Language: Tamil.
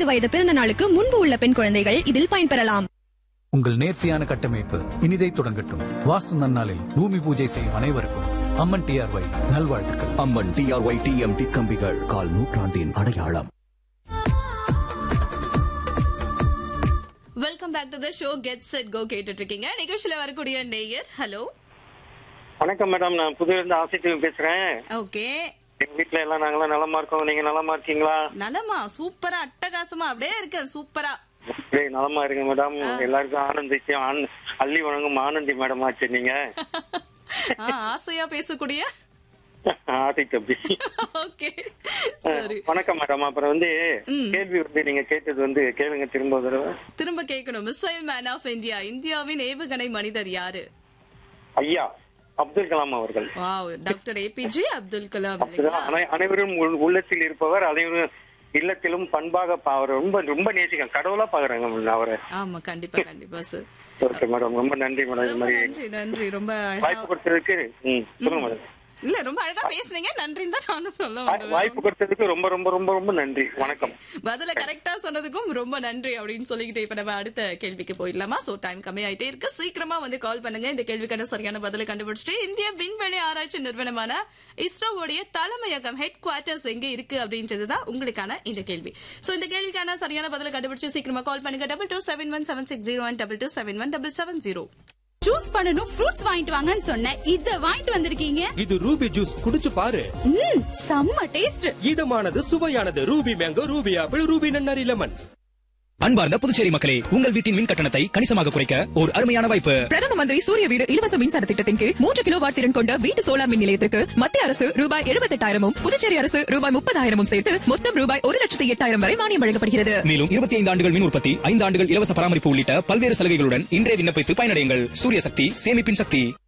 வயது பிறந்த நாளுக்கு முன்பு உள்ள பெண் குழந்தைகள் இதில் பயன்பெறலாம் உங்கள் நேர்த்தியான கட்டமைப்பு இனிதை தொடங்கட்டும் வாஸ்து நன்னாளில் பூமி பூஜை செய்யும் அனைவருக்கும் அம்மன் டிஆர்ஒய் நல்வாழ்த்துக்கள் அம்மன் டிஆர்ஒய் டிஎம்டி கம்பிகள் கால் நூற்றாண்டின் அடையாளம் welcome back to the show get set go கேட்டுட்டு இருக்கீங்க நிகழ்ச்சியில வரக்கூடிய நேயர் ஹலோ வணக்கம் மேடம் நான் புதுலேருந்து ஆசிட்டிவ் பேசுறேன் ஓகே எங்க வீட்ல எல்லாம் நாங்களாம் நலமா இருக்கோம் நீங்க நலமா இருக்கீங்களா நலமா சூப்பரா அட்டகாசமா அப்படியே இருக்கு சூப்பரா அப்படியே நலமா இருங்க மேடம் எல்லாருக்கும் ஆனந்திக்கும் ஆன- அள்ளி வணங்கும் ஆனந்தி மேடம் ஆச்சு நீங்க ஆ, ஆசையா பேசக்கூடிய ஆசை தம்பி ஓகே சரி வணக்கம் மேடம் அப்புறம் வந்து ம். கேள்வி வந்து நீங்க கேட்டது வந்து கேளுங்க திரும்ப ஒரு தடவை திரும்ப கேட்கணும் மிசைல் மேன் ஆஃப் இந்தியா இந்தியாவின் ஏவுகணை மனிதர் யாரு ஐயா அப்துல் கலாம் அவர்கள் wow doctor APJ Abdul Kalam அப்படிதான் இல்லைங்களா அனை- அனைவரும் உள்- உள்ளத்தில் இருப்பவர் அனைவரும் இல்லத்திலும் பண்பாக பா- அவரை ரொம்ப ரொம்ப நேசிக்க கடவுளா பாக்குறாங்க அவரை ஆமா கண்டிப்பா கண்டிப்பா சார் ஓகே மேடம் ரொம்ப நன்றி மேடம் இது ரொம்ப மாதிரி நன்றி நன்றி ரொம்ப வாய்ப்பு அழகா கொடுத்ததுக்கு ம் சொல்லுங்க மேடம் இல்ல ரொம்ப அழகா பேசுனீங்க நன்றின்னு தான் நானும் சொல்ல வாய்- வந்தேன் வாய்ப்பு கொடுத்ததுக்கு ரொம்ப ரொம்ப ரொம்ப ரொம்ப நன்றி வணக்கம் பதில கரெக்டா சொன்னதுக்கும் ரொம்ப நன்றி அப்படின்னு சொல்லிக்கிட்டு இப்ப நம்ம அடுத்த கேள்விக்கு போயிடலாமா சோ டைம் கம்மி ஆயிட்டே இருக்கு சீக்கிரமா வந்து கால் பண்ணுங்க இந்த கேள்விக்கான சரியான பதிலை கண்டுபிடிச்சிட்டு இந்திய விண்வெளி ஆராய்ச்சி நிறுவனமான இஸ்ரோவுடைய தலைமையகம் ஹெட் குவார்டர்ஸ் எங்க இருக்கு அப்படின்றதுதான் உங்களுக்கான இந்த கேள்வி சோ இந்த கேள்விக்கான சரியான பதிலை கண்டுபிடிச்சு சீக்கிரமா கால் பண்ணுங்க double two seven one seven six zero one double two seven one double seven zero juice பண்ணனும் ஃப்ரூட்ஸ் வாங்கிட்டு வாங்கன்னு சொன்னேன் இத வாங்கிட்டு வந்திருக்கீங்க இது ரூபி ஜூஸ் குடிச்சு பாரு ம் செம்ம டேஸ்ட் இதமானது சுவையானது Ruby mango Ruby apple Ruby நன்னாரி லெமன் அன்பார்ந்த புதுச்சேரி மக்களே உங்கள் வீட்டின் மின் கட்டணத்தை கணிசமாக குறைக்க ஒரு அருமையான வாய்ப்பு பிரதம மந்திரி சூரிய வீடு இலவச மின்சார திட்டத்தின் கீழ் மூன்று கிலோ வாட் திறன் கொண்ட வீட்டு சோலார் மின் நிலையத்திற்கு மத்திய அரசு ரூபாய் எழுபத்தெட்டாயிரமும் புதுச்சேரி அரசு ரூபாய் முப்பதாயிரமும் சேர்த்து மொத்தம் ரூபாய் ஒரு லட்சத்து எட்டாயிரம் வரை மானியம் வழங்கப்படுகிறது மேலும் இருபத்தி ஐந்து ஆண்டுகள் மின் உற்பத்தி ஐந்து ஆண்டுகள் இலவச பராமரிப்பு உள்ளிட்ட பல்வேறு சலுகைகளுடன் இன்றே விண்ணப்பித்து பயனடையுங்கள் சூரிய சக்தி சேமிப்பின் சக்தி